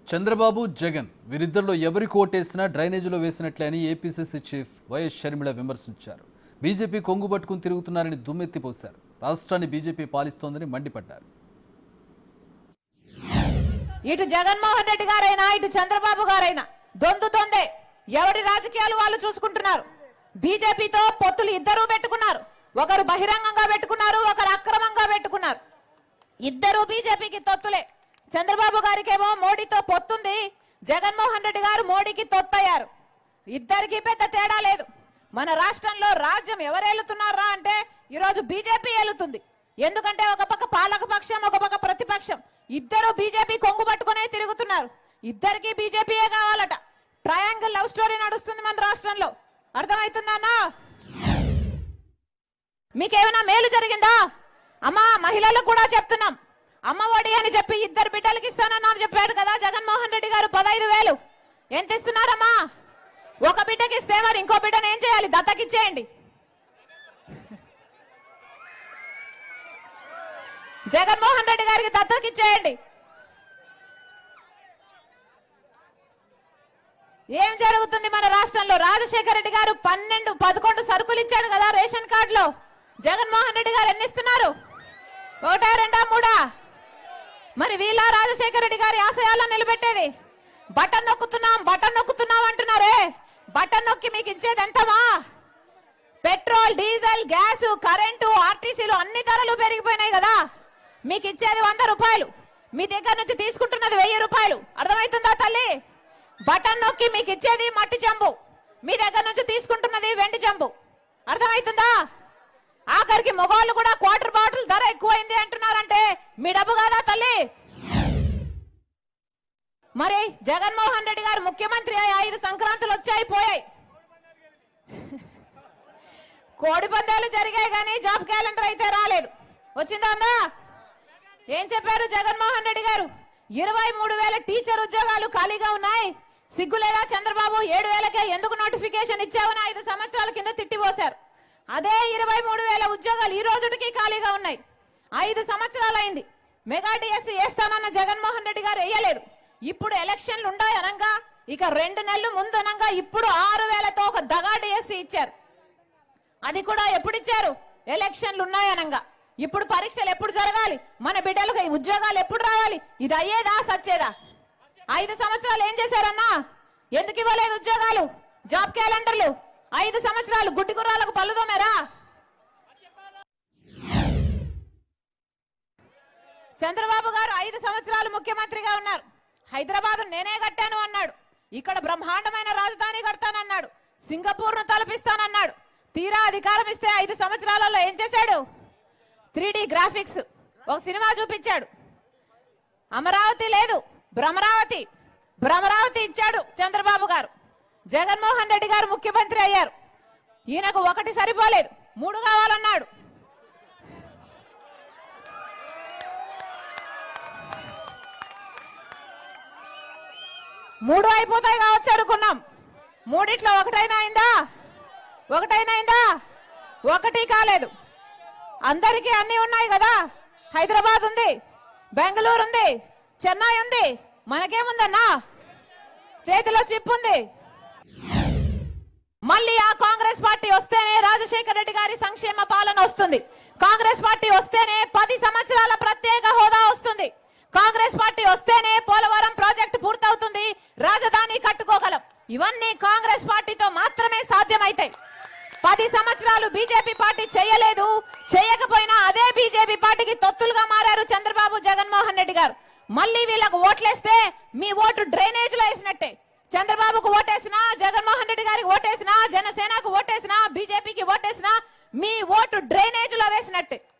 చంద్రబాబు జగన్ వీరిద్దరిలో ఎవరికి ఓటేసినా డ్రైనేజీలో వేసినట్లే అని APCC chief YS Sharmila విమర్శించారు బీజేపీ కొంగు పట్టుకుని తిరుగుతున్నారని దుమ్మెత్తిపోశారు రాష్ట్రాన్ని బీజేపీ పాలిస్తోందని మండిపడ్డారు ఇటు జగన్మోహన్ రెడ్డి గారైనా ఇటు చంద్రబాబు గారైనా దొందుతోందే ఎవరి రాజకీయాలు వాళ్ళు చూసుకుంటున్నారు బీజేపీతో పొత్తులు ఇద్దరూ పెట్టుకున్నారు ఒకరు బహిరంగంగా పెట్టుకున్నారు ఒకరు అక్రమంగా పెట్టుకున్నారు ఇద్దరు బీజేపీకి తొత్తులే చంద్రబాబు గారికేమో మోడీతో పొత్తుంది జగన్మోహన్ రెడ్డి గారు మోడీకి తొత్తయ్యారు ఇద్దరికి పెద్ద తేడా లేదు మన రాష్ట్రంలో రాజ్యం ఎవరు ఏలుతున్నారా అంటే ఈరోజు బీజేపీ ఏలుతుంది ఎందుకంటే ఒక పక్క పాలక పక్షం ఒక పక్క ప్రతిపక్షం ఇద్దరు బీజేపీ కొంగు పట్టుకునే తిరుగుతున్నారు ఇద్దరికి బీజేపీయే కావాలట ట్రయాంగిల్ లవ్ స్టోరీ నడుస్తుంది మన రాష్ట్రంలో అర్థమవుతుందన్నా మీకేమైనా మేలు జరిగిందా అమ్మా మహిళలకు కూడా చెప్తున్నాం అమ్మ ఒడి అని చెప్పి ఇద్దరు బిడ్డలకి ఇస్తానన్నారు చెప్పారు కదా జగన్మోహన్ రెడ్డి గారు పదహైదు వేలు ఎంత ఇస్తున్నారమ్మా ఒక బిడ్డకి ఇస్తే మరి ఇంకో బిడ్డను ఏం చేయాలి దత్తకిచ్చేయండి జగన్మోహన్ రెడ్డి గారికి దత్తకిచ్చేయండి ఏం జరుగుతుంది మన రాష్ట్రంలో రాజశేఖర రెడ్డి గారు పన్నెండు పదకొండు సరుకులు ఇచ్చాడు కదా రేషన్ కార్డులో జగన్మోహన్ రెడ్డి గారు ఎన్ని ఇస్తున్నారు ఒకటా రెండా మూడా మరి వీళ్ళ రాజశేఖర రెడ్డి గారి ఆశయాలను నిలబెట్టేది బటన్ నొక్కుతున్నాం బటన్ నొక్కుతున్నాం అంటున్నారే బటన్ నొక్కి మీకు ఇచ్చేది ఎంతమా పెట్రోల్ డీజిల్ గ్యాస్ కరెంటు ఆర్టీసీలు అన్ని ధరలు పెరిగిపోయినాయి కదా మీకు ఇచ్చేది వంద రూపాయలు మీ దగ్గర నుంచి తీసుకుంటున్నది వెయ్యి రూపాయలు అర్థమవుతుందా తల్లి బటన్ నొక్కి మీకు ఇచ్చేది మట్టి చెంబు మీ దగ్గర నుంచి తీసుకుంటున్నది వెండి చెంబు అర్థమవుతుందా ఆఖరికి మగవాళ్ళు కూడా క్వార్టర్ బాటిల్ ధర ఎక్కువైంది అంటున్నారంటే మీ డబ్బు కాదా తల్లి మరి జగన్మోహన్ రెడ్డి గారు ముఖ్యమంత్రి అయ్యి ఐదు సంక్రాంతులు వచ్చాయి పోయాయి కోడి పందాలు జరిగాయి కానీ జాబ్ క్యాలెండర్ అయితే రాలేదు వచ్చిందా ఉందా ఏం చెప్పారు జగన్మోహన్ రెడ్డి గారు ఇరవై మూడు వేల టీచర్ ఉద్యోగాలు ఖాళీగా ఉన్నాయి సిగ్గులేదా చంద్రబాబు ఏడు వేలకే ఎందుకు నోటిఫికేషన్ ఇచ్చావని ఐదు సంవత్సరాల కింద తిట్టిపోశారు అదే ఇరవై మూడు వేల ఉద్యోగాలు ఈ రోజుకి ఖాళీగా ఉన్నాయి ఐదు సంవత్సరాలైంది మెగా డిఎస్సీ వేస్తానన్న జగన్మోహన్ రెడ్డి గారు వేయలేదు ఇప్పుడు ఎలక్షన్లు ఉన్నాయి అనంగా ఇక రెండు నెలలు ముందు అనంగా ఇప్పుడు ఆరు వేలతో ఒక దగా డిఎస్సీ ఇచ్చారు అది కూడా ఎప్పుడు ఇచ్చారు ఎలక్షన్లు ఉన్నాయనంగా ఇప్పుడు పరీక్షలు ఎప్పుడు జరగాలి మన బిడ్డలకు ఈ ఉద్యోగాలు ఎప్పుడు రావాలి ఇది అయ్యేదా సచ్చేదా ఐదు సంవత్సరాలు ఏం చేశారన్నా ఎందుకు ఇవ్వలేదు ఉద్యోగాలు జాబ్ క్యాలెండర్లు ఐదు సంవత్సరాలు గుడ్డి గుర్రాలకు పళ్ళు తోమారా చంద్రబాబు గారు ఐదు సంవత్సరాలు ముఖ్యమంత్రిగా ఉన్నారు హైదరాబాద్ నేనే కట్టాను అన్నాడు ఇక్కడ బ్రహ్మాండమైన రాజధాని కడతానన్నాడు సింగపూర్ ను తలపిస్తానన్నాడు తీరా అధికారం ఇస్తే ఐదు సంవత్సరాలలో ఏం చేశాడు త్రీ గ్రాఫిక్స్ ఒక సినిమా చూపించాడు అమరావతి లేదు భ్రమరావతి భ్రమరావతి ఇచ్చాడు చంద్రబాబు గారు జగన్మోహన్ రెడ్డి గారు ముఖ్యమంత్రి అయ్యారు ఈయనకు ఒకటి సరిపోలేదు మూడు కావాలన్నాడు మూడు అయిపోతాయి కావచ్చు అనుకున్నాం మూడిట్లో ఒకటైనా అయిందా ఒకటైనా అయిందా ఒకటి కాలేదు అందరికీ అన్ని ఉన్నాయి కదా హైదరాబాద్ ఉంది బెంగళూరు ఉంది చెన్నై ఉంది మనకేముందన్నా చేతిలో చిప్ ఉంది మళ్ళీ ఆ కాంగ్రెస్ పార్టీ వస్తేనే రాజశేఖర రెడ్డి గారి సంక్షేమ పాలన వస్తుంది కాంగ్రెస్ పార్టీ వస్తేనే పది సంవత్సరాల ప్రత్యేక హోదా వస్తుంది కాంగ్రెస్ పార్టీ వస్తేనే పోలవరం ప్రాజెక్టు పూర్తవుతుంది రాజధాని కట్టుకోగలం ఇవన్నీ కాంగ్రెస్ పార్టీతో మాత్రమే సాధ్యమైతాయి పది సంవత్సరాలు బీజేపీ పార్టీ చేయలేదు చేయకపోయినా అదే బీజేపీ పార్టీకి తొత్తులుగా మారారు చంద్రబాబు జగన్మోహన్ రెడ్డి గారు మళ్ళీ వీళ్ళకు ఓట్లేస్తే మీ ఓటు డ్రైనేజ్ లో వేసినట్టే చంద్రబాబుకు ఓటేసినా జగన్మోహన్ రెడ్డి గారికి ఓటేసినా జనసేనకు ఓటేసినా బీజేపీకి ఓటేసినా మీ ఓటు డ్రైనేజ్ లో వేసినట్టే